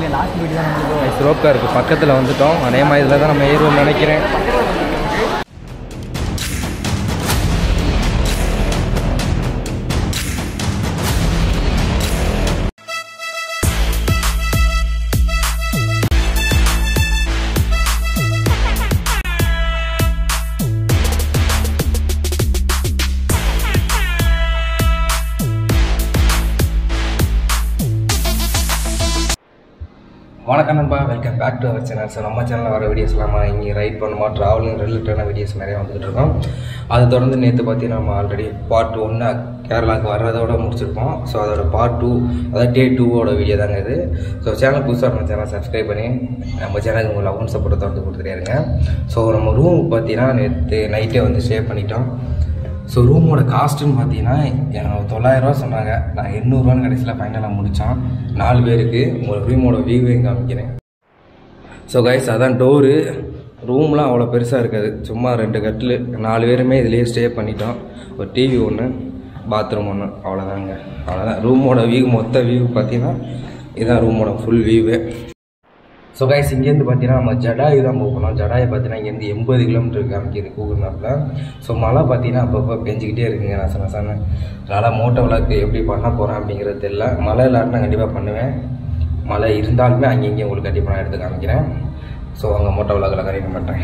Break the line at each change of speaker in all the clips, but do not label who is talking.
last வீடு தான் நம்மளுக்கு
ஸ்ரோப்கார் இருக்குது பக்கத்தில் வந்துட்டோம் அநேகமாக இதில் தான் நம்ம ஏறுவோம்னு நினைக்கிறேன் வணக்கம் நண்பா welcome back to our channel so நம்ம சேனலில் வர வீடியோஸ் இல்லாமல் இங்கே ரைட் பண்ணுமா ட்ராவலிங் ரிலேட்டடான வீடியோஸ் நிறையா வந்துகிட்டு இருக்கோம் அது தொடர்ந்து நேற்று பார்த்தீங்கன்னா நம்ம ஆல்ரெடி பார்ட் ஒன்று கேரளாவுக்கு வர்றதோட முடிச்சிருப்போம் ஸோ அதோட பார்ட் டூ அதாவது டே டூவோட வீடியோ தாங்க இது ஸோ சேனல் புதுசாக நம்ம சேனல் சப்ஸ்கிரைப் பண்ணி நம்ம சேனலுக்கு உங்கள் லவ் சப்போர்ட்டை தொடர்ந்து கொடுத்துட்டே ஸோ நம்ம ரூம் பார்த்தீங்கன்னா நேற்று நைட்டே வந்து ஸ்டே பண்ணிட்டோம் ஸோ ரூமோட காஸ்ட்டுன்னு பார்த்தீங்கன்னா எனக்கு தொள்ளாயிரரூவா சொன்னாங்க நான் எண்ணூறுரூவான்னு கடைசியில் ஃபைனலாக முடித்தோம் நாலு பேருக்கு உங்கள் ரூமோட வியூவையும் காமிக்கிறேன் ஸோ கைஸ் அதான் டோரு ரூம்லாம் அவ்வளோ பெருசாக இருக்காது சும்மா ரெண்டு கட்டில் நாலு பேருமே இதுலேயே ஸ்டே பண்ணிட்டோம் ஒரு டிவி ஒன்று பாத்ரூம் ஒன்று அவ்வளோதாங்க அவ்வளோதான் ரூமோட வியூ மொத்த வியூ பார்த்தீங்கன்னா இதுதான் ரூமோட ஃபுல் வியூவு ஸோ கைஸ் இங்கேருந்து பார்த்தீங்கன்னா நம்ம ஜடாயு தான் போகணும் ஜடாயை பார்த்தீங்கன்னா இங்கேருந்து எண்பது கிலோமீட்டர் காமிக்கிது கூகுள் மேப்பில் ஸோ மழை பார்த்தீங்கன்னா அப்பப்போ பெஞ்சிக்கிட்டே இருக்குங்க நான் சொன்ன சொன்னேன் அதனால் மோட்டோ விளாக்கு எப்படி பண்ண போகிறேன் அப்படிங்கிறது தெரியல மழை இல்லாட்டினா கண்டிப்பாக பண்ணுவேன் மழை இருந்தாலுமே அங்கே இங்கே உங்களுக்கு கண்டிப்பாக நான் எடுத்து காமிக்கிறேன் ஸோ அங்கே மோட்டோ விளாக்கில் கண்டிப்பாக பண்ணுறேன்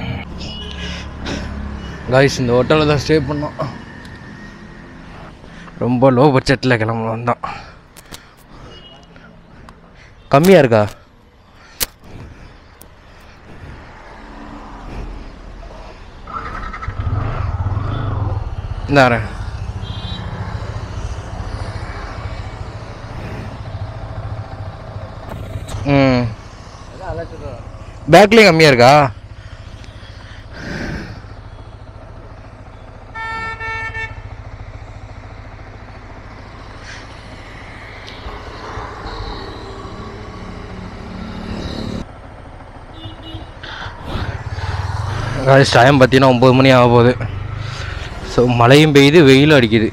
காய்ஸ் இந்த ஹோட்டலில் தான் ஸ்டே பண்ணோம் ரொம்ப லோ பட்ஜெட்டில் கிளம்ப வந்தோம் கம்மியாக இருக்கா இந்தாரேன் ம் பேக்லேயும் கம்மியாக இருக்கா டைம் பார்த்தீங்கன்னா ஒம்பது மணி ஆக போகுது ஸோ மழையும் பெய்யுது வெயிலும் அடிக்குது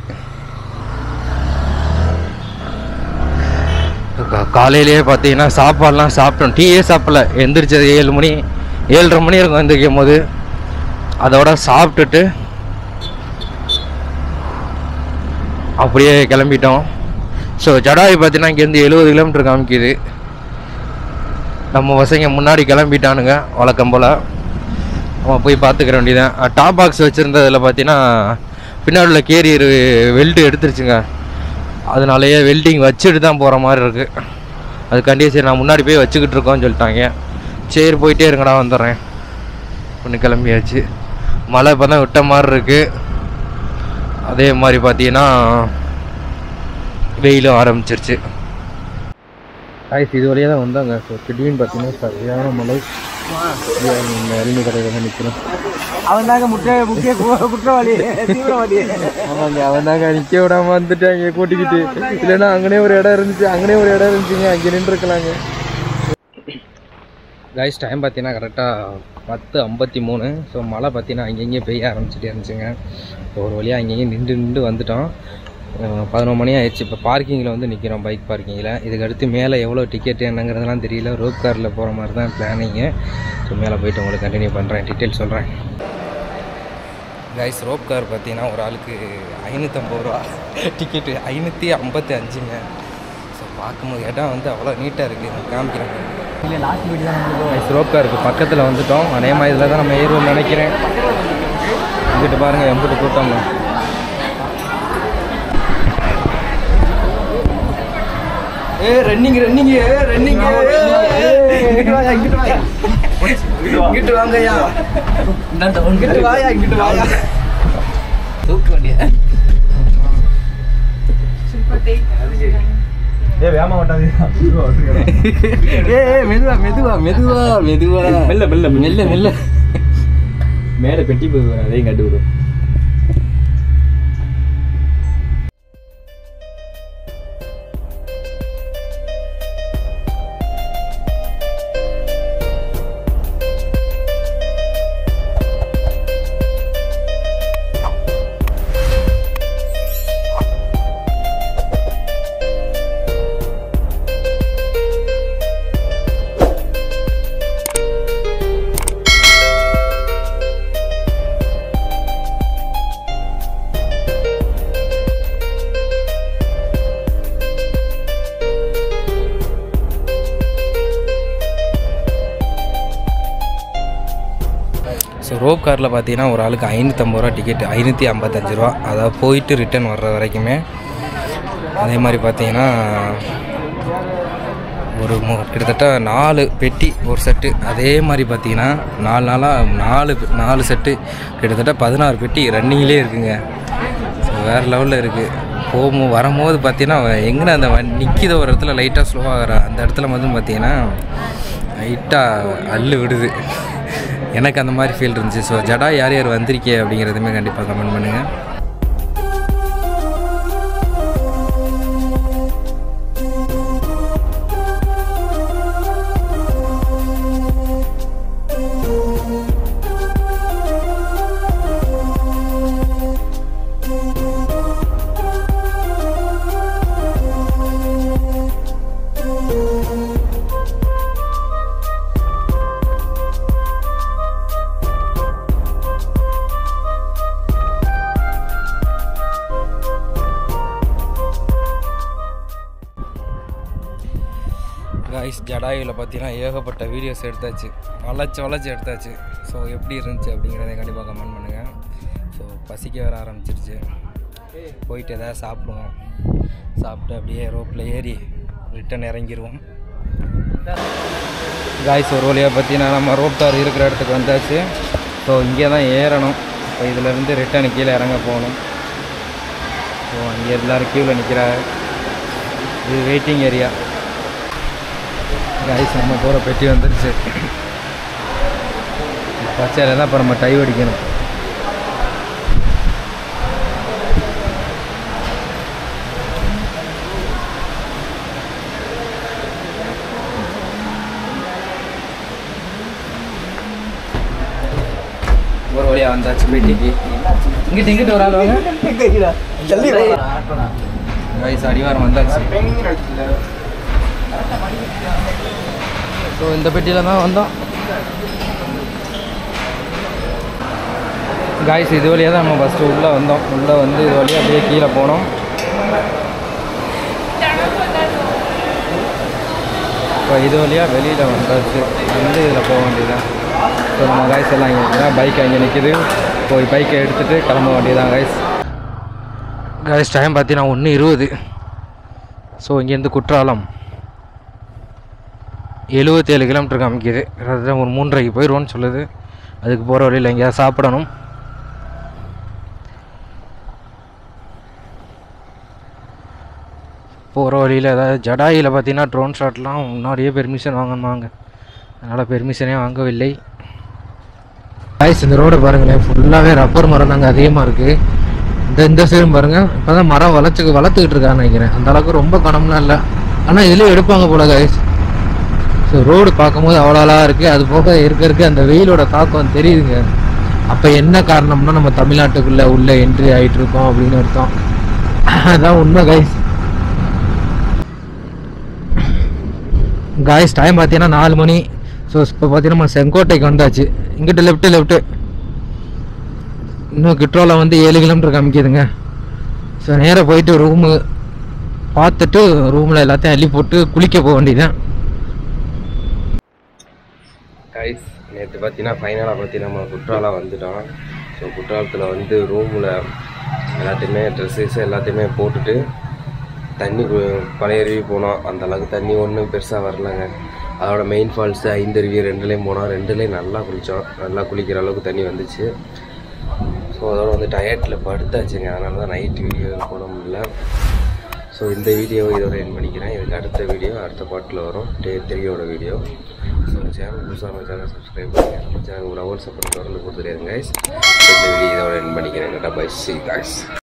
கா- காலையிலேயே பார்த்தீங்கன்னா சாப்பாடுலாம் சாப்பிட்டோம் டீயே சாப்பிடல எந்திரிச்சது ஏழு மணி ஏழரை மணி இருக்கும் எந்திரிக்கும் போது அதோட சாப்பிட்டுட்டு அப்படியே கிளம்பிட்டோம் ஸோ ஜடாய் பார்த்தீங்கன்னா இங்கேருந்து எழுபது கிலோமீட்டர் காமிக்குது நம்ம பசங்க முன்னாடி கிளம்பிட்டானுங்க வழக்கம் போல் நம்ம போய் பார்த்துக்கிற வேண்டியதான் டாப் பாக்ஸ் வச்சுருந்ததில் பார்த்தீங்கன்னா பின்னாடி உள்ள கேரியர் வெல்டு எடுத்துருச்சுங்க அதனாலயே வெல்டிங் வச்சுட்டு தான் போகிற மாதிரி இருக்குது அதுக்காண்டியே சரி நான் முன்னாடி போய் வச்சுக்கிட்டு இருக்கோம்னு சொல்லிட்டாங்க சரி போயிட்டே இருங்கடா வந்துடுறேன் ஒன்று கிளம்பியாச்சு மழை இப்போ தான் விட்ட மாதிரி இருக்குது அதே மாதிரி பார்த்தீங்கன்னா வெயிலும் ஆரம்பிச்சிருச்சு ஆயிடுச்சு இது வழியாக தான் வந்தாங்க ஸோ திடீர்னு பார்த்தீங்கன்னா சரியான மழை அருமை கடையில் நிற்கிறோம்
அவன் தாங்க முட்டை முக்கிய கு- குற்றவாளி தீவிரவாதி
ஆமாங்க அவன் தாங்க நிற்க விடாம வந்துட்டாங்க கூட்டிக்கிட்டு இல்லைன்னா அங்கனே ஒரு இடம் இருந்துச்சு அங்கனே ஒரு இடம் இருந்துச்சுங்க அங்கே நின்றுருக்கலாங்க கைஸ் டைம் பார்த்தீங்கன்னா கரெக்டாக பத்து ஐம்பத்தி மூணு ஸோ மழை பார்த்தீங்கன்னா அங்கங்கே பெய்ய ஆரம்பிச்சிட்டே இருந்துச்சுங்க ஸோ ஒரு வழியாக அங்கங்கே நின்று நின்று வந்துட்டோம் அஹ் பதினொரு மணி ஆயிடுச்சு இப்போ பார்க்கிங்கில் வந்து நிற்கிறோம் பைக் பார்க்கிங்கில் இதுக்கு அடுத்து மேலே எவ்வளோ டிக்கெட் என்னங்கிறதெல்லாம் தெரியல ரோப் காரில் போகிற மாதிரி தான் பிளானிங்கு ஸோ மேலே போயிட்டு உங்களுக்கு கண்டினியூ பண்ணுறேன் டீட்டெயில் சொல்கிறேன் கைஸ் ரோப் கார் பார்த்தீங்கன்னா ஒரு ஆளுக்கு ஐநூற்றம்பது ரூபா டிக்கெட்டு ஐநூற்றி ஐம்பத்தி அஞ்சுங்க ஸோ பார்க்கும்போது இடம் வந்து அவ்வளோ நீட்டாக இருக்குது நான் காமிக்கிறேன்
இல்லை லாஸ்ட் வீடு தான் நம்மளுக்கு
கைஸ் ரோப் காருக்கு பக்கத்தில் வந்துட்டோம் அநேகமாக இதில் தான் நம்ம ஏறுவோம்னு நினைக்கிறேன் இங்கிட்டு பாருங்கள் எம்பிட்டு கூட்டம் ஏ ரன்னிங் ரன்னிங் ரன்னிங் இங்கிட்டு வாயா இங்கிட்டு வாயா இங்கிட்டு வாங்கய்யா இங்கிட்டு வாயா இங்கிட்டு வாயா தூக்க வேண்டிய
ஏ வேமா மாட்டாது
ஏ மெதுவா மெதுவா மெதுவா மெதுவா மெல்ல மெல்ல மெல்ல மெல்ல மேலே பெட்டி போய் அதையும் கட்டு விடும் ஸோ ரோப் காரில் பார்த்தீங்கன்னா ஒரு ஆளுக்கு ஐநூற்றம்பது ரூபா டிக்கெட் ஐநூற்றி ஐம்பத்தஞ்சு ரூபா அதாவது போயிட்டு ரிட்டர்ன் வர்ற வரைக்குமே அதே மாதிரி பார்த்தீங்கன்னா ஒரு மு கிட்டத்தட்ட நாலு பெட்டி ஒரு செட்டு அதே மாதிரி பார்த்தீங்கன்னா நாலு நாளாக நாலு பெ- நாலு செட்டு கிட்டத்தட்ட பதினாறு பெட்டி ரன்னிங்லேயே இருக்குங்க ஸோ வேறு லெவலில் இருக்குது போகும் வரும்போது பார்த்தீங்கன்னா எங்கே அந்த வண்டி நிற்கித ஒரு இடத்துல லைட்டாக ஸ்லோவாகிற அந்த இடத்துல மட்டும் பார்த்தீங்கன்னா லைட்டாக அள்ளு விடுது எனக்கு அந்த மாதிரி ஃபீல் இருந்துச்சு ஸோ ஜடா யார் யார் வந்திருக்கே அப்படிங்கிறதுமே கண்டிப்பாக கமெண்ட் பண்ணுங்கள் காய்ஸ் ஜடாயில் பார்த்தீங்கன்னா ஏகப்பட்ட வீடியோஸ் எடுத்தாச்சு வளைச்சு வளைச்சு எடுத்தாச்சு ஸோ எப்படி இருந்துச்சு அப்படிங்கிறத கண்டிப்பாக கமெண்ட் பண்ணுங்கள் ஸோ பசிக்க வர ஆரம்பிச்சிருச்சு போயிட்டு எதாவது சாப்பிடுவோம் சாப்பிட்டு அப்படியே ரோப்பில் ஏறி ரிட்டன் இறங்கிடுவோம் காய்ஸ் ஒரு வழியாக பார்த்தீங்கன்னா நம்ம ரோப் தார் இருக்கிற இடத்துக்கு வந்தாச்சு ஸோ இங்கே தான் ஏறணும் இப்போ இதிலேருந்து ரிட்டன் கீழே இறங்க போகணும் ஸோ அங்கே எல்லோரும் க்யூவில் நிற்கிறாங்க இது வெயிட்டிங் ஏரியா கைஸ் நம்ம போகிற பெட்டி வந்துருச்சு பச்சையில் தான் இப்போ நம்ம டை அடிக்கணும் ஒரு வழியாக வந்தாச்சு பெட்டிக்கு இங்கிட்ட இங்கிட்ட ஒரு ஆள் வாங்க கைஸ் அடிவாரம் வந்தாச்சு ஸோ இந்த பெட்டியில் தான் வந்தோம் காய்ஸ் இது வழியாக தான் நம்ம ஃபஸ்ட்டு உள்ளே வந்தோம் உள்ளே வந்து இது வழியாக அப்படியே கீழே போனோம் இப்போ இது வழியாக வெளியில் வந்தாச்சு வந்து இதில் போக வேண்டியதுதான் ஸோ நம்ம காய்ஸ் எல்லாம் இங்கே பைக் அங்கே நிற்கிது போய் பைக்கை எடுத்துகிட்டு கிளம்ப வேண்டியதான் காய்ஸ் காய்ஸ் டைம் பார்த்தீங்கன்னா ஒன்று இருபது ஸோ இங்கேருந்து குற்றாலம் எழுபத்தேழு கிலோமீட்டர் காமிக்குது அதாவது ஒரு மூன்றரைக்கு போயிடுவோன்னு சொல்லுது அதுக்கு போகிற வழியில் எங்கேயாவது சாப்பிடணும் போகிற வழியில் ஏதாவது ஜடாயில் பார்த்தீங்கன்னா ட்ரோன் ஷாட்லாம் முன்னாடியே பெர்மிஷன் வாங்கணுமாங்க அதனால் பெர்மிஷனே வாங்கவில்லை காய்ஸ் இந்த ரோடை பாருங்களேன் ஃபுல்லாகவே ரப்பர் மரம் தாங்க அதிகமாக இருக்குது இந்த இந்த சைடும் பாருங்கள் இப்போ தான் மரம் வளர்த்து வளர்த்துக்கிட்டு இருக்கான்னு நினைக்கிறேன் அந்த அளவுக்கு ரொம்ப கனம்லாம் இல்லை ஆனால் இதுலேயும் எடுப்பாங்க போல காய்ஸ் ஸோ ரோடு பார்க்கும்போது அவ்வளோ அழகாக இருக்குது அது போக இருக்க இருக்க அந்த வெயிலோட தாக்கம் தெரியுதுங்க அப்போ என்ன காரணம்னா நம்ம தமிழ்நாட்டுக்குள்ளே உள்ளே என்ட்ரி ஆகிட்டு இருக்கோம் அப்படின்னு அர்த்தம் அதான் உண்மை கைஸ் காய்ஸ் டைம் பார்த்தீங்கன்னா நாலு மணி ஸோ இப்போ பார்த்தீங்கன்னா நம்ம செங்கோட்டைக்கு வந்தாச்சு இங்கிட்ட லெஃப்ட்டு லெஃப்ட்டு இன்னும் கிட்ரோவில் வந்து ஏழு கிலோமீட்டர் காமிக்குதுங்க ஸோ நேராக போயிட்டு ரூமு பார்த்துட்டு ரூமில் எல்லாத்தையும் அள்ளி போட்டு குளிக்க போக வேண்டியதுதான் கைஸ் நேற்று பார்த்தீங்கன்னா ஃபைனலாக பார்த்தீங்கன்னா நம்ம குற்றாலம் வந்துட்டோம் ஸோ குற்றாலத்தில் வந்து ரூமில் எல்லாத்தையுமே ட்ரெஸ்ஸஸ் எல்லாத்தையுமே போட்டுட்டு தண்ணி கு- பழையருவி போனோம் அந்த அளவுக்கு தண்ணி ஒன்றும் பெருசாக வரலங்க அதோட மெயின் ஃபால்ஸு ஐந்தருவி ரெண்டுலேயும் போனோம் ரெண்டுலேயும் நல்லா குளித்தோம் நல்லா குளிக்கிற அளவுக்கு தண்ணி வந்துச்சு ஸோ அதோட வந்து டயட்டில் படுத்தாச்சுங்க அதனால தான் நைட் வீடியோ போட முடியல ஸோ இந்த வீடியோவை இதோட என் பண்ணிக்கிறேன் இதுக்கு அடுத்த வீடியோ அடுத்த பாட்டில் வரும் டே த்ரீயோட வீடியோ ஸோ சேனல் புதுசாக நம்ம சேனல் சப்ஸ்கிரைப் பண்ணுங்கள் நம்ம சேனல் லெவல் சப்போர்ட் தொடர்ந்து கொடுத்துருங்க கைஸ் இந்த வீடியோ இதோட என் பண்ணிக்கிறேன் பை சி கைஸ்